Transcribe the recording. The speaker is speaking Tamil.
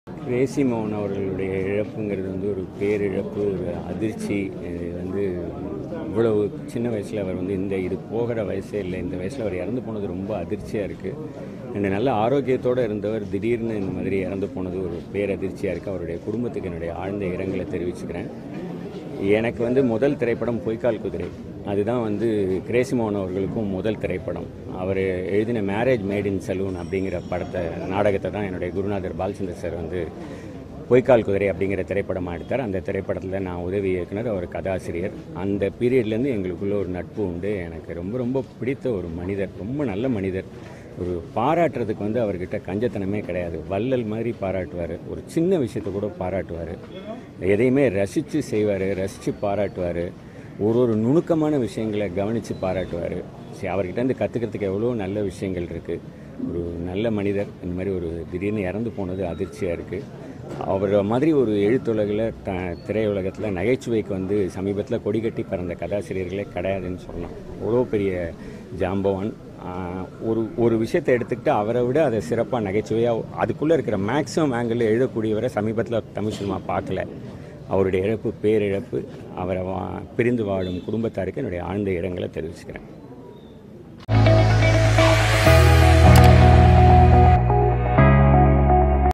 கிரேசி மோகன் அவர்களுடைய இழப்புங்கிறது வந்து ஒரு பேரிழப்பு ஒரு அதிர்ச்சி இது வந்து இவ்வளவு சின்ன வயசில் அவர் வந்து இந்த இது போகிற வயசே இல்லை இந்த வயசில் அவர் இறந்து போனது ரொம்ப அதிர்ச்சியாக இருக்குது என்னை நல்ல ஆரோக்கியத்தோடு இருந்தவர் திடீர்னு இந்த மாதிரி இறந்து போனது ஒரு பேரதிர்ச்சியாக இருக்குது அவருடைய குடும்பத்துக்கு என்னுடைய ஆழ்ந்த இரங்கலை தெரிவிச்சுக்கிறேன் எனக்கு வந்து முதல் திரைப்படம் பொய்க்கால் குதிரை அதுதான் வந்து கிரேசி மோகன் அவர்களுக்கும் முதல் திரைப்படம் அவர் எழுதின மேரேஜ் மேட் இன் சலூன் அப்படிங்கிற படத்தை நாடகத்தை தான் என்னுடைய குருநாதர் பாலச்சந்தர் சார் வந்து பொய்க்கால் குதிரை அப்படிங்கிற திரைப்படமாக எடுத்தார் அந்த திரைப்படத்தில் நான் உதவி இயக்குனர் அவர் கதாசிரியர் அந்த பீரியட்லேருந்து எங்களுக்குள்ள ஒரு நட்பு உண்டு எனக்கு ரொம்ப ரொம்ப பிடித்த ஒரு மனிதர் ரொம்ப நல்ல மனிதர் ஒரு பாராட்டுறதுக்கு வந்து அவர்கிட்ட கஞ்சத்தனமே கிடையாது வள்ளல் மாதிரி பாராட்டுவார் ஒரு சின்ன விஷயத்தை கூட பாராட்டுவார் எதையுமே ரசித்து செய்வார் ரசித்து பாராட்டுவார் ஒரு ஒரு நுணுக்கமான விஷயங்களை கவனித்து பாராட்டுவார் சரி அவர்கிட்ட இருந்து கற்றுக்கிறதுக்கு எவ்வளோ நல்ல விஷயங்கள் இருக்குது ஒரு நல்ல மனிதர் இந்த மாதிரி ஒரு திடீர்னு இறந்து போனது அதிர்ச்சியாக இருக்குது அவர் மாதிரி ஒரு எழுத்துலகில் த திரையுலகத்தில் நகைச்சுவைக்கு வந்து சமீபத்தில் கொடிகட்டி பிறந்த கதாசிரியர்களே கிடையாதுன்னு சொல்லலாம் அவ்வளோ பெரிய ஜாம்பவான் ஆஹ், ஒரு ஒரு விஷயத்தை எடுத்துக்கிட்டு அவரை விட அதை சிறப்பாக நகைச்சுவையாக அதுக்குள்ளே இருக்கிற மேக்ஸிமம் ஆங்கிளில் எழுதக்கூடியவரை சமீபத்தில் தமிழ் சினிமா பார்க்கல அவருடைய இழப்பு பேரிழப்பு அவரை வா பிரிந்து வாழும் குடும்பத்தாருக்கு என்னுடைய ஆழ்ந்த இரங்கலை தெரிவிச்சுக்கிறேன்